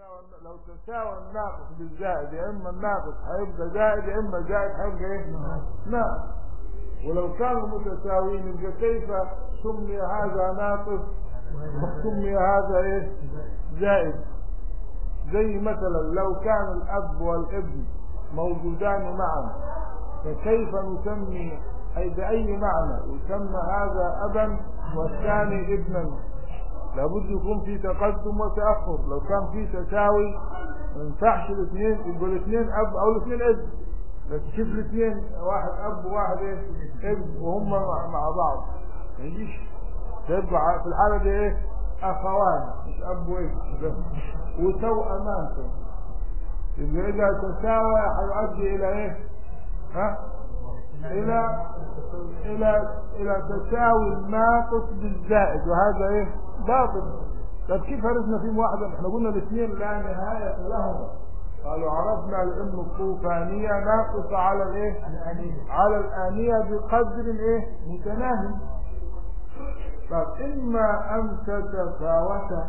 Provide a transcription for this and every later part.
تساوى لو تساوى الناقص بالزائد يا اما الناقص هيبقى زائد يا اما زائد هيبقى ايه ناقص ولو كانوا متساويين يبقى كيف سمي هذا ناقص وسمي هذا ايه زائد زي مثلا لو كان الاب والابن موجودان معا فكيف نسمي اي باي معنى يسمى هذا ابا والثاني ابنا لابد يكون في تقدم وتاخر لو كان في تساوي ما ينفعش الاثنين يبقوا الاثنين اب او الاثنين ابن بس شوف الاثنين واحد اب وواحد ايه ابن وهم مع مع بعض ما يجيش تبقى في الحاله دي ايه اخوان مش اب وابن وتوأمان يبقى اذا تساوى هيؤدي الى ايه ها الى الى الى تساوي الناقص بالزائد وهذا ايه باطل طب كيف عرفنا فيهم واحده احنا قلنا الاثنين لا نهايه لهما قالوا عرفنا لان الطوفانيه ناقصه على الايه على الانيه بقدر الايه متناهي طب اما ان تتفاوتا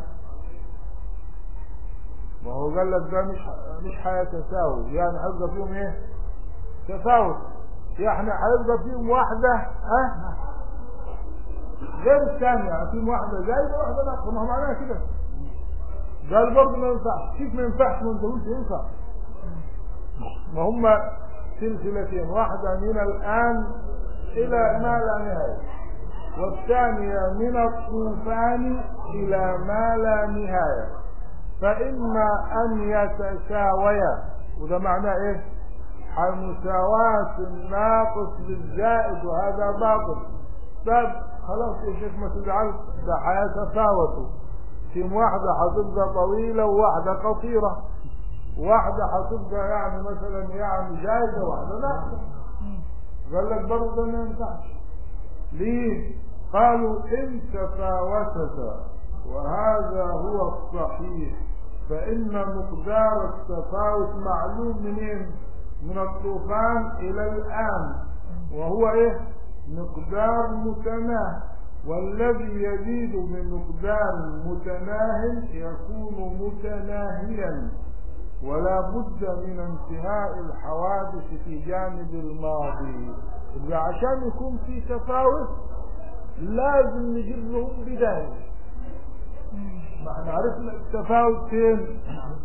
ما هو قال لك ده مش مش هيتساوي يعني هيبقى فيهم ايه تفاوت يعني هيبقى فيهم واحده ها غير الثانيه يعني فيهم واحده زايده واحده ناقصه ما هو معناها كده قال برضه ما ينفعش كيف ما ينفعش ما انت قلت ينفع ما هم سلسلتين واحده من الان الى ما لا نهايه والثانيه من الطوفان الى ما لا نهايه فإما أن يتساويا وده معناه إيه؟ مساواة الناقص بالزائد وهذا باطل طب خلاص يا شيخ ما تزعلش ده هيتفاوتوا تيم واحدة هتبقى طويلة وواحدة قصيرة واحدة هتبقى يعني مثلا يعني جايزة واحدة ناقصة قال لك برضه ده ما ينفعش ليه؟ قالوا إن تفاوتتا وهذا هو الصحيح فإن مقدار التفاوت معلوم منين من الطوفان إلى الآن وهو إيه مقدار متناه والذي يزيد من مقدار متناه يكون متناهيا ولا بد من انتهاء الحوادث في جانب الماضي يبقى عشان يكون في تفاوت لازم نجيب لهم بدايه ما احنا عرفنا التفاوت فين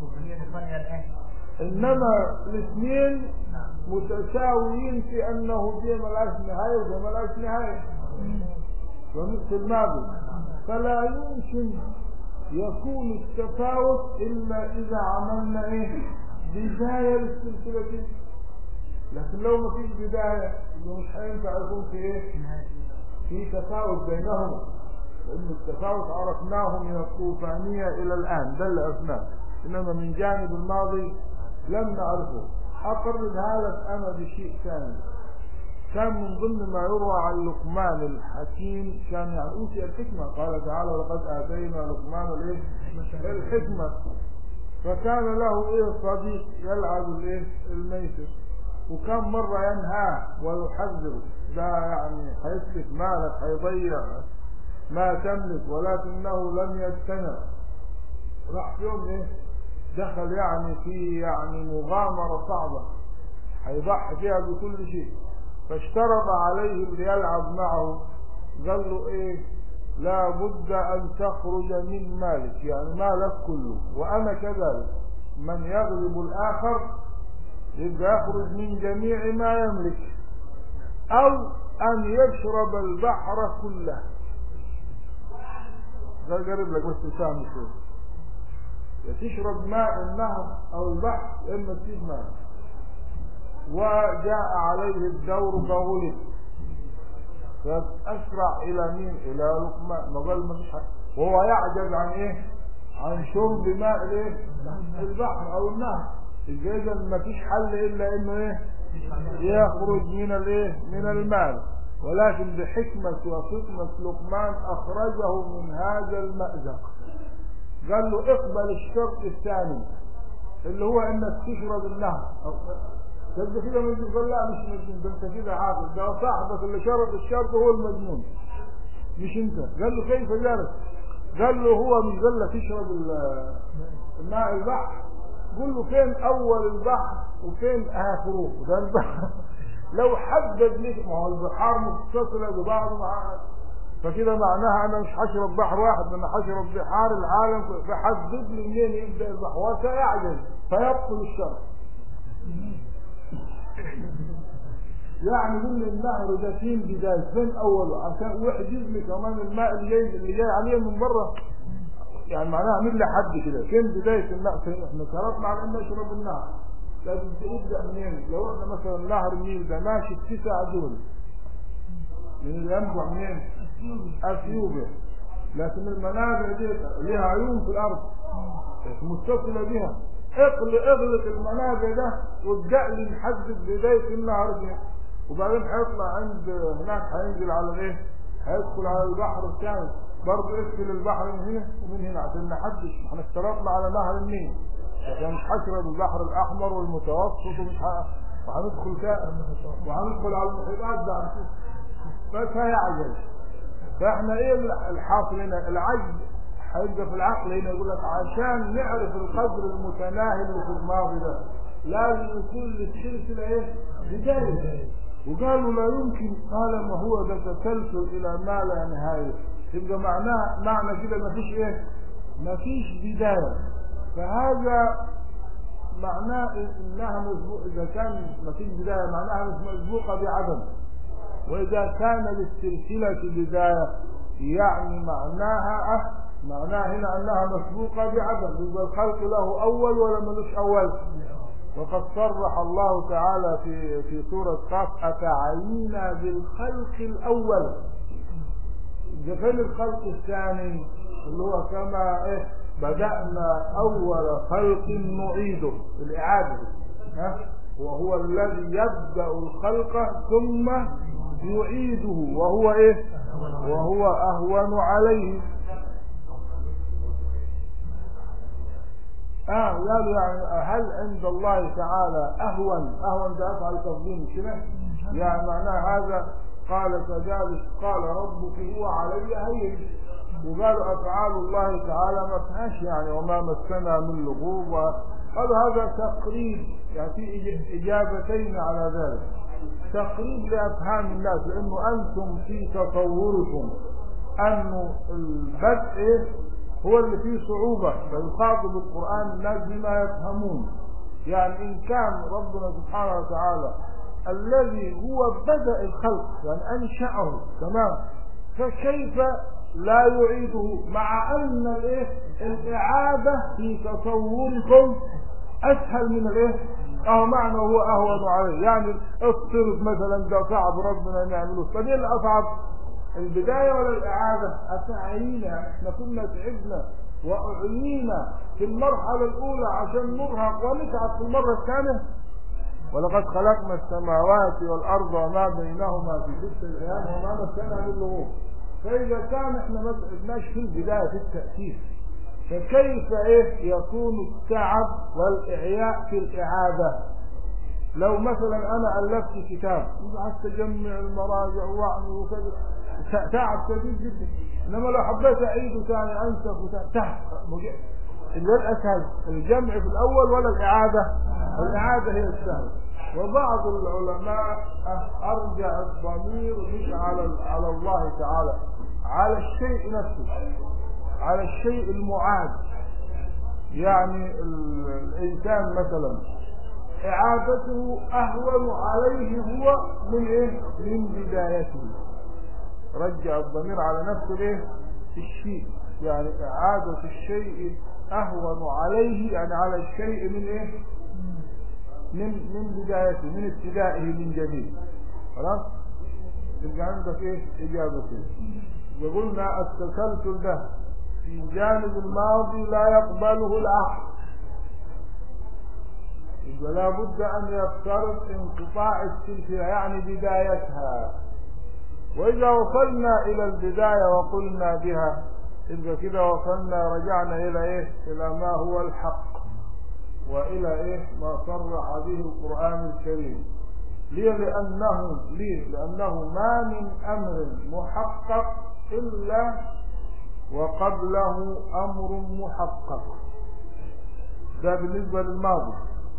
انما الاثنين متساويين في انه دي ملهاش نهايه وده ملهاش نهايه ونفس الماضي فلا يمكن يكون التفاوت الا اذا عملنا ايه بدايه للسلسلتين لكن لو ما فيش بدايه يبقى مش هينفع يكون في ايه في تفاوت بينهما لأن التفاوت عرفناه من الطوفانية إلى الآن ده اللي عرفناه إنما من جانب الماضي لم نعرفه أقرب هذا أنا بشيء ثاني كان من ضمن ما يروى عن لقمان الحكيم كان يعني أوتي الحكمة قال تعالى لقد آتينا لقمان الإيه؟ الحكمة فكان له إيه صديق يلعب الإيه الميسر وكان مرة ينهاه ويحذره ده يعني هيسلك مالك هيضيع ما تملك ولكنه لم يستمع راح في يوم ايه دخل يعني في يعني مغامرة صعبة هيضحي فيها بكل شيء فاشترط عليه اللي يلعب معه قال له ايه لا بد ان تخرج من مالك يعني مالك كله وانا كذلك من يغلب الاخر يبقى يخرج من جميع ما يملك او ان يشرب البحر كله ده قريب لك بس سامي شوي يا تشرب ماء النهر او البحر يا اما تسيب ماء وجاء عليه الدور فغلب فاسرع الى مين الى لقمان ما قال ما فيش وهو يعجز عن ايه عن شرب ماء الايه البحر او النهر اذا ما فيش حل الا انه ايه يخرج من الايه من المال ولكن بحكمة وفطنة لقمان أخرجه من هذا المأزق قال له اقبل الشرط الثاني اللي هو انك تشرب النهر تبقى كده مجنون قال لا مش مجنون ده انت كده عاقل ده صاحبك اللي شرط الشرط هو المجنون مش انت قال له كيف ذلك قال له هو مش قال لك تشرب ماء البحر قول له فين اول البحر وفين اخره ده البحر لو حدد لك ما هو البحار متصله ببعض مع فكده معناها انا مش هشرب بحر واحد انا هشرب بحار العالم فحدد لي منين يبدا البحر وسيعجز فيبطل الشرع يعني قول لي النهر ده فين بدايه فين اوله عشان يحجز لي كمان الماء اللي جاي اللي جاي عليه من بره يعني معناها اعمل لي حد كده فين بدايه النهر فين احنا شرطنا على ان نشرب النهر لازم يبدا منين لو احنا مثلا نهر النيل ده ماشي تسع دول من اللي ينبع منين اثيوبيا لكن المنابع دي ليها عيون في الارض متصله بها اغلق اغلق المنابع ده وابدا لي نحدد بدايه النهر دي وبعدين هيطلع عند هناك هينزل على ايه؟ هيدخل على البحر الثاني برضه اقفل البحر من هنا ومن هنا عشان نحدد احنا اشترطنا على نهر النيل عشان حشرب البحر الاحمر والمتوسط ومش وهندخل كا وهندخل على المحيطات ده فسيعجز فاحنا ايه الحاصل هنا العجز هيبقى في العقل هنا يقول لك عشان نعرف القدر المتناهي اللي في الماضي ده لازم يكون للسلسله ايه؟ بدايه وقالوا لا يمكن قال ما هو ده تسلسل الى ما لا نهايه يبقى معناه معنى كده ما فيش ايه؟ ما فيش بدايه فهذا معناه انها مسبوق اذا كان ما فيش بدايه معناها مش مسبوقه بعدم واذا كان للسلسله بدايه يعني معناها أه معناها هنا انها مسبوقه بعدم يبقى الخلق له اول ولا ملوش اول وقد صرح الله تعالى في في سوره قاف افعينا بالخلق الاول فين الخلق الثاني اللي هو كما ايه بدأنا أول خلق نعيده الإعادة ها وهو الذي يبدأ الخلق ثم يعيده وهو إيه وهو أهون عليه آه قالوا يعني هل عند الله تعالى أهون أهون ده أفعل تفضيل كده يعني معناه هذا قال كذلك قال ربك هو علي هين وقالوا أفعال الله تعالى ما فيهاش يعني وما مسنا من لغوب قالوا هذا تقريب يعني في إجابتين على ذلك تقريب لأفهام الناس لأنه أنتم في تصوركم أنه البدء هو اللي فيه صعوبة فيخاطب القرآن الناس بما يفهمون يعني إن كان ربنا سبحانه وتعالى الذي هو بدأ الخلق يعني أنشأه تمام فكيف لا يعيده مع أن الإيه الإعادة في تصوركم أسهل من الإيه أهو معنى هو أهون عليه يعني افترض مثلا ده صعب ربنا نعمله فدي الأصعب البداية ولا الإعادة أفعينا احنا كنا تعبنا وأعيينا في المرحلة الأولى عشان نرهق ونتعب في المرة الثانية ولقد خلقنا السماوات والأرض وما بينهما في ستة أيام وما مسنا من لغوب فإذا كان احنا ما تعبناش في البداية في التأسيس فكيف ايه يكون التعب والإعياء في الإعادة لو مثلا أنا ألفت كتاب وقعدت أجمع المراجع وأعمل وكذا تعب شديد جدا إنما لو حبيت أعيده ثاني أنسف تعب اللي الأسهل الجمع في الأول ولا الإعادة الإعادة هي السهل وبعض العلماء أرجع الضمير مش على على الله تعالى على الشيء نفسه على الشيء المعاد يعني الإنسان مثلا إعادته أهون عليه هو من إيه؟ من بدايته رجع الضمير على نفسه ليه؟ الشيء يعني إعادة الشيء أهون عليه يعني على الشيء من إيه؟ من من بدايته من ابتدائه من جديد خلاص يبقى عندك ايه اجابتين وقلنا التسلسل ده في جانب الماضي لا يقبله العقل يبقى لابد ان يفترض انقطاع السلسله يعني بدايتها واذا وصلنا الى البدايه وقلنا بها يبقى كده وصلنا رجعنا الى ايه الى ما هو الحق والى ايه ما صرح به القران الكريم ليه لانه ليه لانه ما من امر محقق الا وقبله امر محقق ده بالنسبة للماضي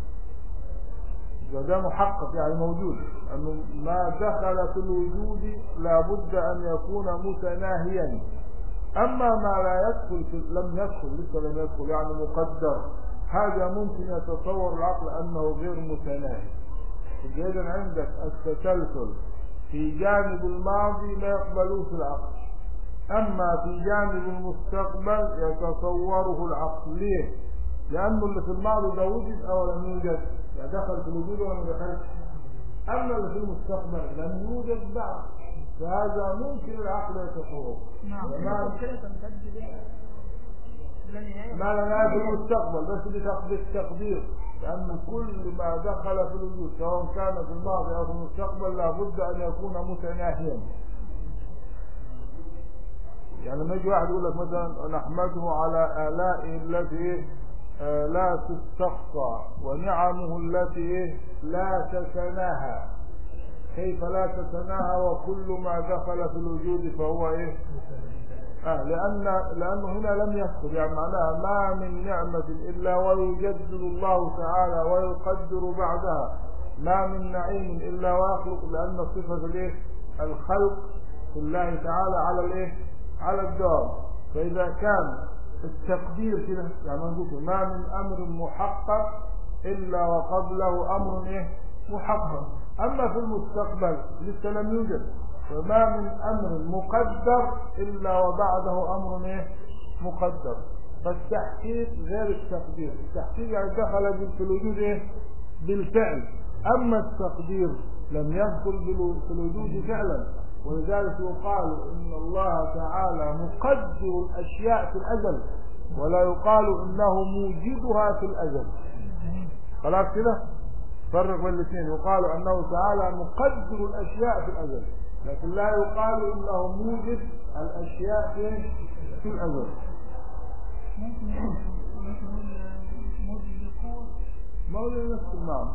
ده محقق يعني موجود أنه ما دخل في الوجود لابد أن يكون متناهيا أما ما لا يدخل في لم يدخل لسه لم يدخل يعني مقدر هذا ممكن يتصور العقل أنه غير متناهي إذا عندك التسلسل في جانب الماضي لا يقبلوه في العقل أما في جانب المستقبل يتصوره العقل ليه؟ لأنه اللي في الماضي ده وجد أو لم يوجد يعني دخل في الوجود ولا ما دخلش أما اللي في المستقبل لم يوجد بعد فهذا ممكن العقل يتصوره نعم ما ممكن تمتد بلا بلا نهاية ما لنا في المستقبل بس بتقدير التقدير لأن كل ما دخل في الوجود سواء كان في الماضي أو في المستقبل لابد أن يكون متناهيا يعني لما يجي واحد يقول لك مثلا نحمده على آلائه التي آه، لا تستقصى ونعمه التي لا تتناهى كيف لا تتناهى وكل ما دخل في الوجود فهو ايه آه لأن لأنه هنا لم يذكر يعني معناها ما من نعمة إلا ويجدد الله تعالى ويقدر بعدها ما من نعيم إلا ويخلق لأن صفة الإيه الخلق في الله تعالى على الإيه على الدوام فإذا كان التقدير كده يعني ما نقول ما من أمر محقق إلا وقبله أمر إيه محقق أما في المستقبل لسه لم يوجد فما من أمر مقدر إلا وبعده أمر إيه مقدر فالتحقيق غير التقدير التحقيق يعني دخل في الوجود إيه بالفعل أما التقدير لم يدخل بالو- في الوجود فعلا ولذلك يقال إن الله تعالى مقدر الأشياء في الأزل ولا يقال إنه موجدها في الأزل خلاص كده فرق بين الاثنين يقال انه تعالى مقدر الاشياء في الازل لكن لا يقال انه موجد الاشياء في في الازل ممكن ممكن نقول مسبقون موجود نفس المعنى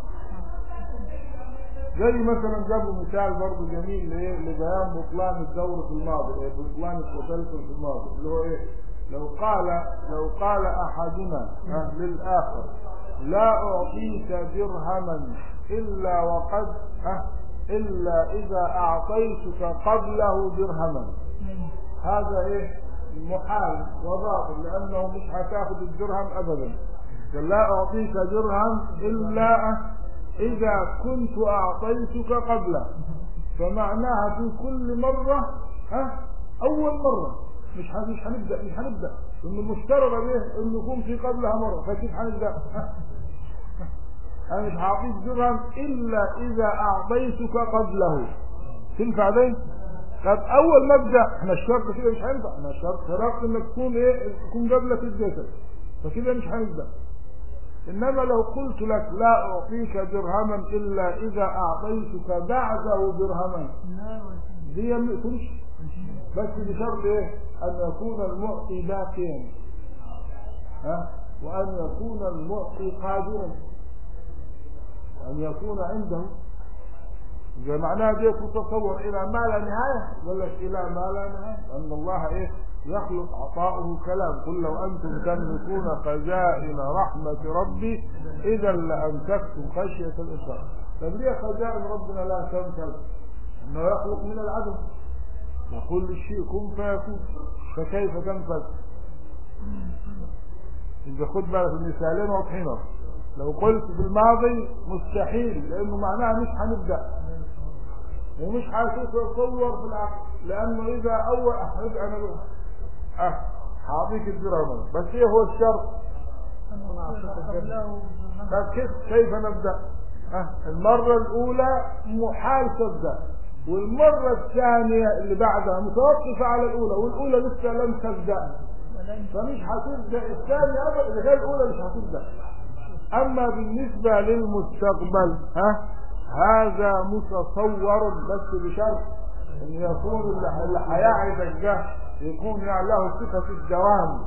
زي مثلا جابوا مثال برضه جميل لايه لبيان بطلان الدور في الماضي إيه بطلان التسلسل في الماضي اللي هو ايه لو قال لو قال احدنا ها، للاخر لا اعطيك درهما الا وقد ها، الا اذا اعطيتك قبله درهما هذا ايه محال وباطل لانه مش هتاخد الدرهم ابدا قال لا اعطيك درهم الا اذا كنت اعطيتك قبله فمعناها في كل مرة ها اول مرة مش ه- مش هنبدا مش هنبدا انه المفترض به انه يكون في قبلها مرة فكيف هنبدا ها؟ انا مش هعطيك درهم الا اذا اعطيتك قبله تنفع دي طب اول ما ابدا احنا الشرط كده مش هينفع احنا الشرط شرط انك تكون ايه تكون قبلك الجسد فكده مش هنبدا انما لو قلت لك لا اعطيك درهما الا اذا اعطيتك بعده درهما لا وسيلة دي ما تمشي بس بشرط ايه ان يكون المعطي باقيا ها وان يكون المعطي قادرا ان يكون عنده إذا معناها دي تتصور إلى ما لا نهاية ولا إلى ما لا نهاية أن الله إيه يخلق عطاؤه كلام قل لو أنتم تملكون خزائن رحمة ربي إذا لأمسكتم خشية الإنفاق طب ليه خزائن ربنا لا تمتلك أنه يخلق من العدم وكل شيء كن فيكون فكيف تنفذ إذا خد بالك المثالين واضحين أهو. لو قلت في الماضي مستحيل لأنه معناها مش هنبدأ ومش هتتصور في العقل لأنه إذا أول أحد أنا بقول أه هعطيك الدرهم بس إيه هو الشرط؟ قبله طب كيف كيف نبدأ؟ أه المرة الأولى محال تبدأ والمرة الثانية اللي بعدها متوقفة على الأولى والأولى لسه لم تبدأ ولن فمش هتبدا الثاني ابدا اذا كان الاولى مش هتبدا اما بالنسبه للمستقبل ها هذا متصور بس بشرط ان يكون اللي اللي هيعرفك ده يكون يعني له صفه الدوام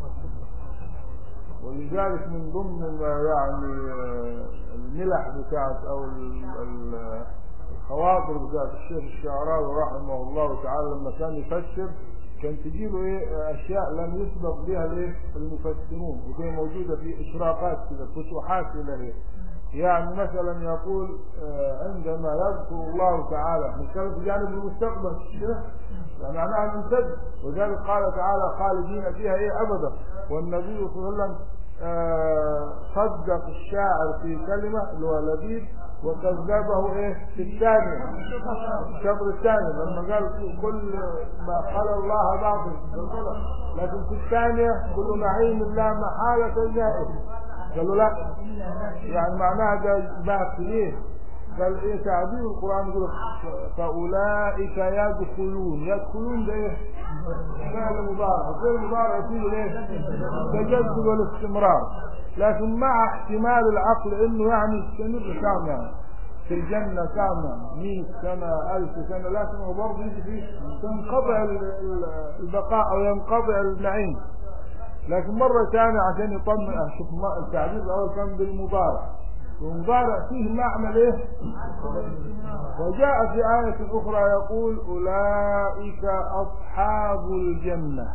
ولذلك من ضمن ما يعني آه، الملح بتاعت او ال- ال- الخواطر بتاعت الشيخ الشعراوي رحمه الله تعالى لما كان يفسر كان تجيله ايه اشياء لم يسبق بها الايه المفسرون وهي موجوده في اشراقات كده فتوحات كده ايه يعني مثلا يقول آه، عندما يذكر الله تعالى نتكلم في جانب المستقبل مش كده يعني معناها الممتد وذلك قال تعالى خالدين فيها ايه ابدا والنبي صلى الله عليه وسلم آه، صدق الشاعر في كلمه اللي هو لبيب وكذبه ايه في الثانيه الشطر الثاني لما قال كل ما قال الله باطل لكن في الثانيه كل نعيم لا محاله زائد قالوا لا يعني معناها ده باقيين قال ايه تعبير القران يقول فاولئك يدخلون يدخلون ده ايه فعل مضارع فعل مضارع يفيد ايه التجدد والاستمرار لكن مع احتمال العقل انه يعني يستمر كام يعني في الجنة كام يعني 100 سنة 1000 سنة لكن هو برضه يجي فيه تنقطع ال- ال- البقاء او ينقطع النعيم لكن مرة ثانية عشان يطمن شوف ما- التعبير الأول كان بالمضارع والمضارع فيه معنى ايه؟ وجاء في آية أخرى يقول أولئك أصحاب الجنة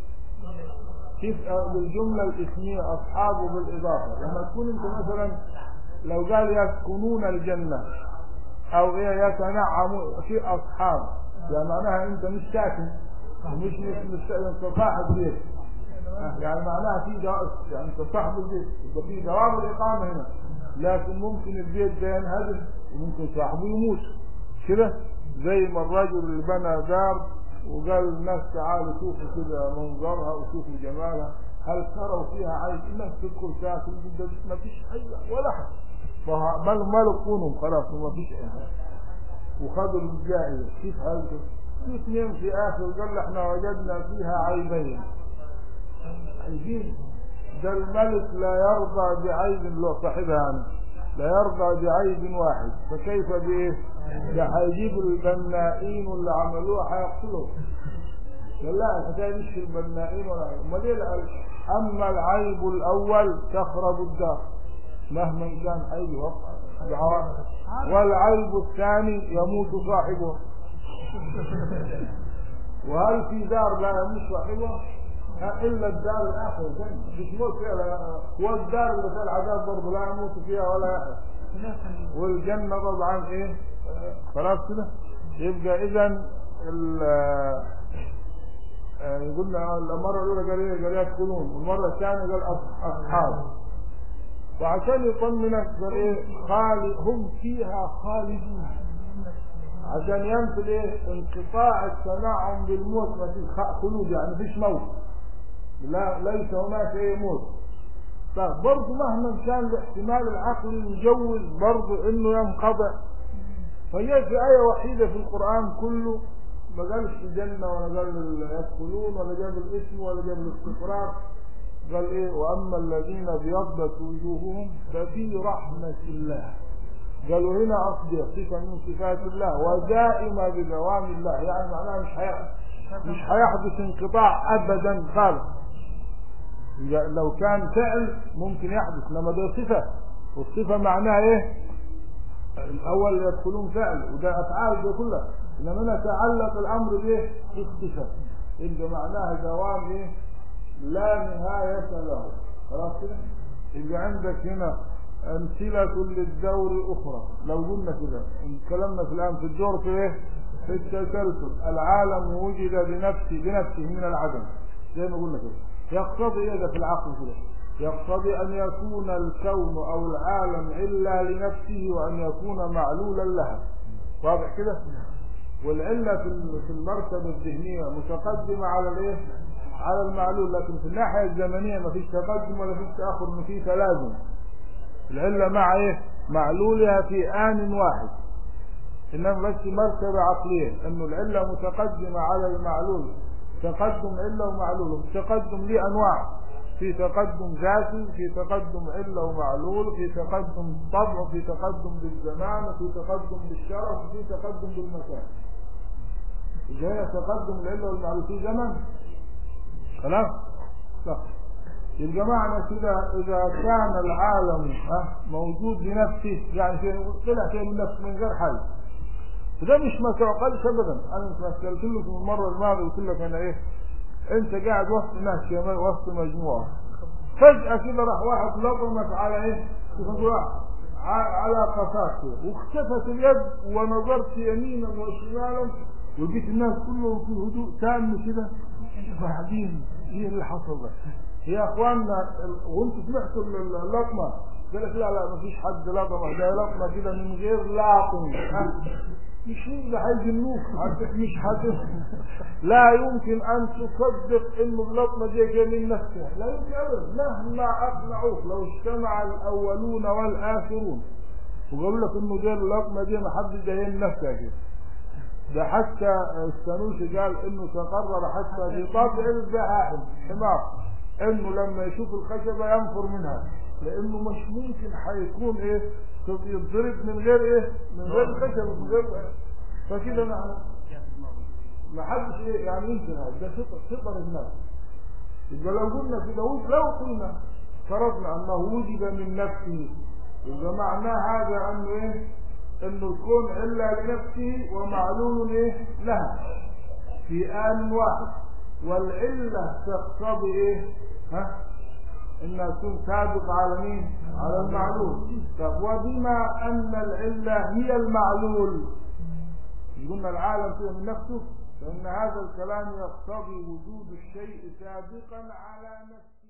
كيف بالجملة الاسمية أصحابه بالإضافة لما تكون أنت مثلا لو قال يسكنون الجنة أو إيه يتنعمون في أصحاب يعني معناها أنت مش ساكن ومش مش مش أنت صاحب بيت يعني معناها في جواز يعني انت صاحب البيت يبقى في جواز الاقامه هنا لكن ممكن البيت ده ينهدم وممكن صاحبه يموت كده زي ما الرجل اللي بنى دار وقال للناس تعالوا شوفوا كده منظرها وشوفوا جمالها هل تروا فيها عين الناس تدخل فيها تقول ما فيش حاجه ولا حاجه فه- بل ملكونهم خلاص ما فيش اي حاجه وخدوا الجائزه كيف هذا في اثنين في اخر قال احنا وجدنا فيها عيبين عايزين ده الملك لا يرضى بعيب لو صاحبها يعني لا يرضى بعيب واحد فكيف بايه ده هيجيب البنائين اللي عملوها هيقتلهم قال لا الحكايه مش في البنائين ولا امال ايه العيب؟ اما العيب الاول تخرب الدار مهما كان اي وقع دعوة. والعيب الثاني يموت صاحبه وهل في دار لا يموت صاحبها الا الدار الاخره الجنه مش موت فيها لا- والدار اللي فيها العذاب برضه لا يموت فيها ولا يحيا والجنه طبعا ايه آه، خلاص كده يبقى اذا ال- آه، قلنا المره الاولى قال ايه قال يدخلون والمره الثانيه قال أص- اصحاب وعشان يطمنك قال ايه خالد هم فيها خالدون عشان ينفي ايه انقطاع التنعم بالموت ما فيش خ- خلود يعني فيش موت لا ليس هناك اي موت طيب برضه مهما كان الاحتمال العقلي يجوز برضه انه ينقطع فهي في آية وحيدة في القرآن كله ما قالش الجنة ولا قال يدخلون ولا جاب الاسم ولا جاب الاستقرار قال ايه واما الذين ابيضت وجوههم ففي رحمة الله قالوا هنا أصدق صفة من صفات الله ودائمة بدوام الله يعني معناها مش حي... مش هيحدث انقطاع أبدا خالص إذا- لو كان فعل ممكن يحدث انما ده صفة والصفة معناها ايه الاول يدخلون فعل وده افعال دي كلها انما هنا تعلق الامر بايه بالصفة يبقى معناها دوام ايه لا نهاية له خلاص كده يبقى عندك هنا أمثلة للدور أخرى لو قلنا كده اتكلمنا في الآن في الدور في إيه؟ في التسلسل العالم وجد بنفسه بنفسه من العدم زي ما قلنا كده يقتضي إيه ده في العقل كده يقتضي أن يكون الكون أو العالم إلا لنفسه وأن يكون معلولا لها واضح كده والعلة في ال- في المرتبة الذهنية متقدمة على الايه؟ على المعلول لكن في الناحية الزمنية ما فيش تقدم ولا فيش تأخر ما فيش تلازم العلة مع ايه؟ معلولها في آن واحد إنما بس مرتبة عقلية إنه العلة متقدمة على المعلول تقدم علة ومعلول التقدم ليه أنواع في تقدم ذاتي في تقدم علة ومعلول في تقدم طبع في تقدم بالزمان في تقدم بالشرف في تقدم بالمكان جاء تقدم العلة والمعلول في زمن خلاص لا يبقى معنى كده إذا كان العالم ها موجود بنفسه يعني شيء طلع شيء من نفسه من غير حل وده مش ما تعقلش ابدا انا مش مثلت لكم المره الماضيه قلت لك انا ايه انت قاعد وسط ناس كمان وسط مجموعه فجاه كده راح واحد لطمك على ايه؟ ع- على قفاك كده. واختفت اليد ونظرت يمينا وشمالا ولقيت الناس كلهم في هدوء تام كده بعدين ايه اللي حصل ده؟ يا اخواننا ال- وانتوا سمعتوا ال- اللطمه قال لك لا لا مفيش حد لطمه ده لطمه كده من غير لاطم ها؟ مش مين ده هيجنوك هت- مش هت لا يمكن ان تصدق ان اللطمه دي جايه من نفسها لا يمكن ابدا مهما اقنعوك لو اجتمع الاولون والاخرون وقالوا لك انه دي اللطمه دي ما حدش جاي من نفسها كده ده حتى السنوسي قال انه تقرر حتى في طبع البهائم حمار انه لما يشوف الخشبه ينفر منها لانه مش ممكن هيكون ايه يتضرب من غير ايه من غير خشبه من غير فكده نحن ما حدش ايه يعني يمكن هذا ده فطر فطر الناس يبقى لو قلنا كده لو قلنا فرضنا انه وجد من نفسه يبقى معناه هذا انه ايه انه الكون الا لنفسه ومعلول ايه لها في آن واحد والعلة تقتضي ايه ها انها تكون سابق على مين على المعلول طب وبما ان العلة هي المعلول قلنا العالم فيه من نفسه فان هذا الكلام يقتضي وجود الشيء سابقا على نفسه